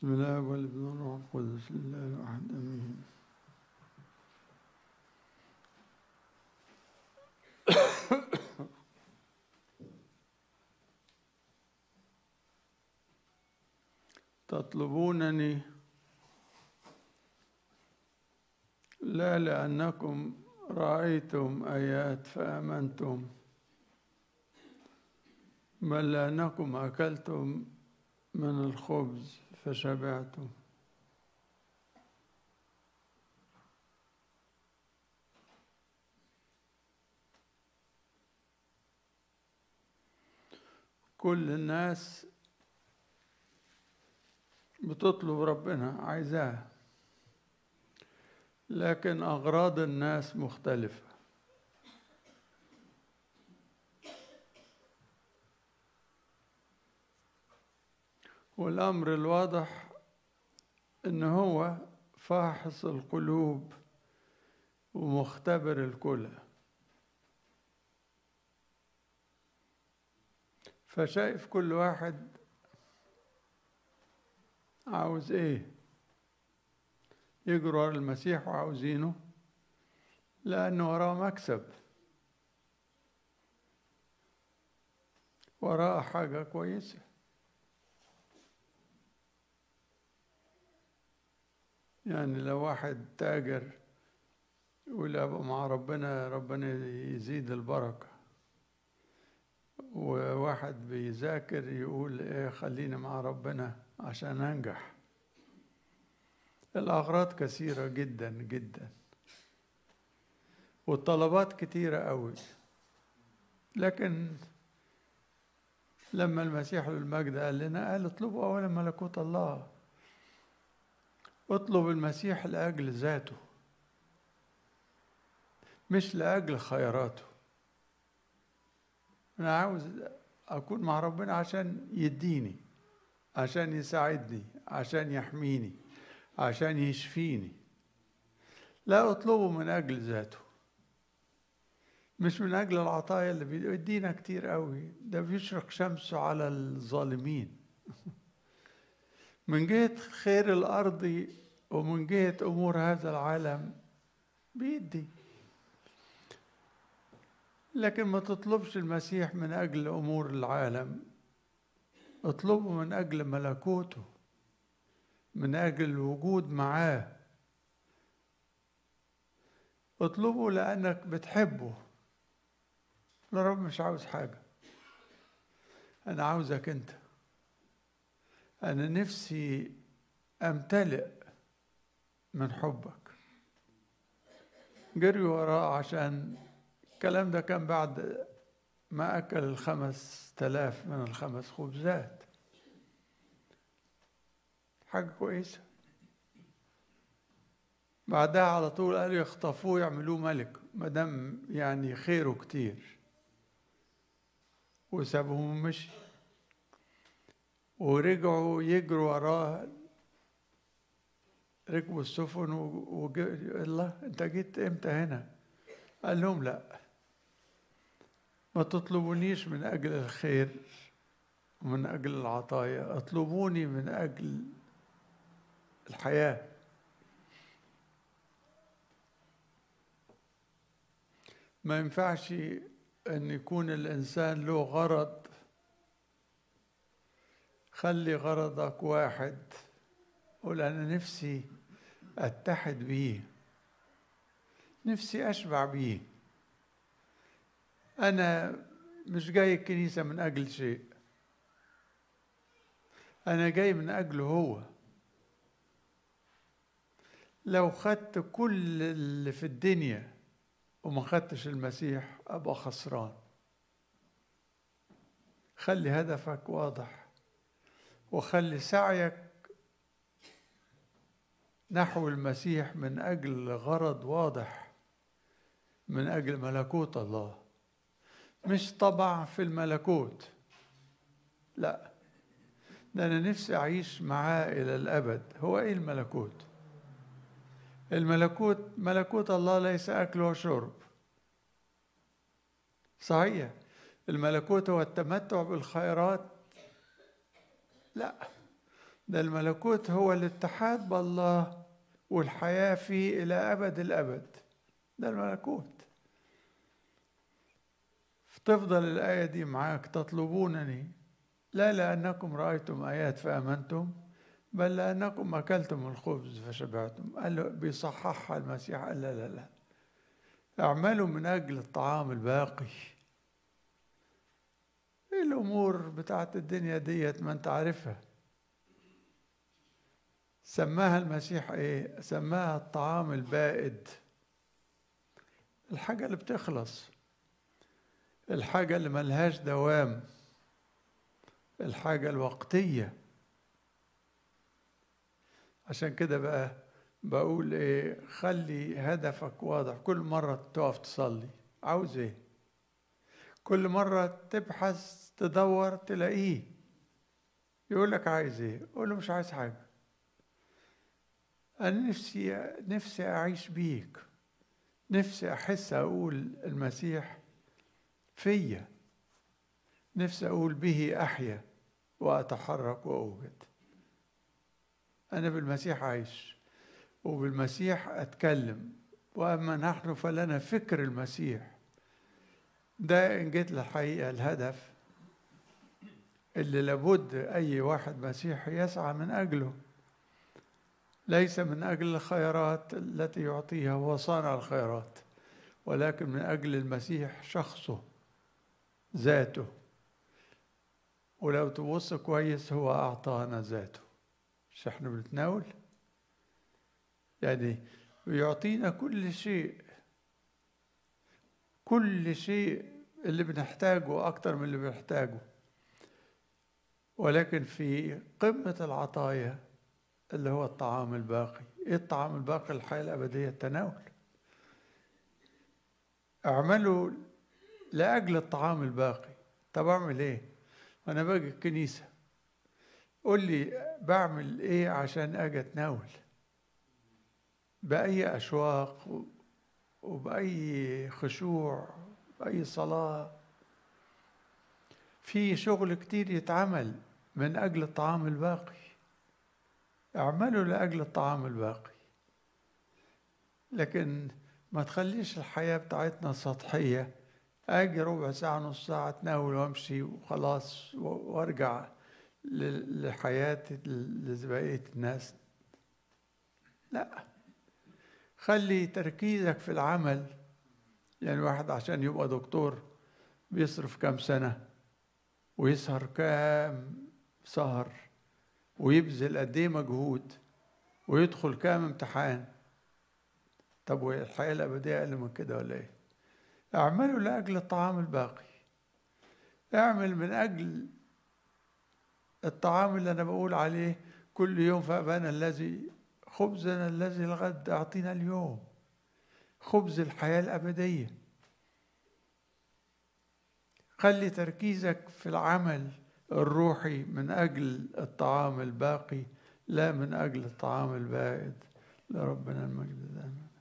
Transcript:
بسم الله والابن والروح القدس الله الواحد امين تطلبونني لا لأنكم رأيتم آيات فآمنتم بل لأنكم أكلتم من الخبز فشبعتم كل الناس بتطلب ربنا عايزاه لكن أغراض الناس مختلفة والأمر الواضح إن هو فاحص القلوب ومختبر الكلى فشايف كل واحد عاوز ايه يجروا ورا المسيح وعاوزينه لأنه وراه مكسب وراه حاجة كويسة يعني لو واحد تاجر يقول أبقى مع ربنا ربنا يزيد البركة وواحد بيذاكر يقول ايه خليني مع ربنا عشان انجح الاغراض كثيره جدا جدا والطلبات كتيره قوي لكن لما المسيح المجد قال لنا قال اطلبوا اولا ملكوت الله اطلب المسيح لاجل ذاته مش لاجل خيراته انا عاوز اكون مع ربنا عشان يديني عشان يساعدني عشان يحميني عشان يشفيني لا اطلبه من اجل ذاته مش من اجل العطايا اللي بيدينا كتير قوي ده بيشرق شمسه على الظالمين من جهة خير الأرض ومن جهة أمور هذا العالم بيدي لكن ما تطلبش المسيح من أجل أمور العالم اطلبه من أجل ملكوته من أجل الوجود معاه اطلبه لأنك بتحبه لا رب مش عاوز حاجة أنا عاوزك أنت أنا نفسي أمتلئ من حبك جري وراه عشان الكلام ده كان بعد ما أكل الخمس تلاف من الخمس خبزات حاجة كويسة بعدها على طول قالوا يخطفوه يعملوه ملك ما دام يعني خيره كتير وسابهم ومشي ورجعوا يجروا وراه ركبوا السفن وج... الله انت جيت امتى هنا قال لهم لا ما تطلبونيش من اجل الخير ومن اجل العطايا اطلبوني من اجل الحياه ما ينفعش ان يكون الانسان له غرض خلي غرضك واحد قول انا نفسي اتحد بيه نفسي اشبع بيه انا مش جاي الكنيسه من اجل شيء انا جاي من اجله هو لو خدت كل اللي في الدنيا وما خدتش المسيح ابقى خسران خلي هدفك واضح وخلي سعيك نحو المسيح من اجل غرض واضح من اجل ملكوت الله مش طبع في الملكوت لا ده انا نفسي اعيش معاه الى الابد هو ايه الملكوت الملكوت ملكوت الله ليس اكل وشرب صحيح الملكوت هو التمتع بالخيرات لا ده الملكوت هو الاتحاد بالله والحياة فيه إلى أبد الأبد ده الملكوت تفضل الآية دي معاك تطلبونني لا لأنكم رأيتم آيات فآمنتم بل لأنكم أكلتم الخبز فشبعتم قال له بيصححها المسيح قال لا لا لا اعملوا من أجل الطعام الباقي ايه الأمور بتاعت الدنيا ديت ما أنت عارفها سماها المسيح ايه سماها الطعام البائد الحاجة اللي بتخلص الحاجة اللي ملهاش دوام الحاجة الوقتية عشان كده بقى بقول ايه خلي هدفك واضح كل مرة تقف تصلي عاوز ايه كل مرة تبحث تدور تلاقيه يقول لك عايز ايه قول له مش عايز حاجة أنا نفسي نفسي أعيش بيك نفسي أحس أقول المسيح فيا نفسي أقول به أحيا وأتحرك وأوجد أنا بالمسيح عايش وبالمسيح أتكلم وأما نحن فلنا فكر المسيح ده إن جيت للحقيقة الهدف اللي لابد أي واحد مسيحي يسعى من أجله ليس من أجل الخيرات التي يعطيها هو صانع الخيرات ولكن من أجل المسيح شخصه ذاته ولو تبص كويس هو أعطانا ذاته مش احنا بنتناول يعني بيعطينا كل شيء كل شيء اللي بنحتاجه أكتر من اللي بنحتاجه ولكن في قمة العطايا اللي هو الطعام الباقي ايه الطعام الباقي الحياة الأبدية التناول اعملوا لأجل الطعام الباقي طب أعمل إيه أنا باجي الكنيسة قول لي بعمل إيه عشان أجي أتناول بأي أشواق وبأي خشوع بأي صلاة في شغل كتير يتعمل من أجل الطعام الباقي اعملوا لأجل الطعام الباقي لكن ما تخليش الحياة بتاعتنا سطحية أجي ربع ساعة نص ساعة أتناول وأمشي وخلاص وأرجع لحياتي لبقية الناس لا خلي تركيزك في العمل يعني واحد عشان يبقى دكتور بيصرف كام سنة ويسهر كام سهر ويبذل قد ايه مجهود ويدخل كام امتحان طب والحياة الأبدية أقل من كده ولا إيه؟ اعملوا لأجل الطعام الباقي اعمل من أجل الطعام اللي أنا بقول عليه كل يوم فأبانا الذي خبزنا الذي الغد أعطينا اليوم خبز الحياة الأبدية خلي تركيزك في العمل الروحي من أجل الطعام الباقي لا من أجل الطعام البائد لربنا المجد دائما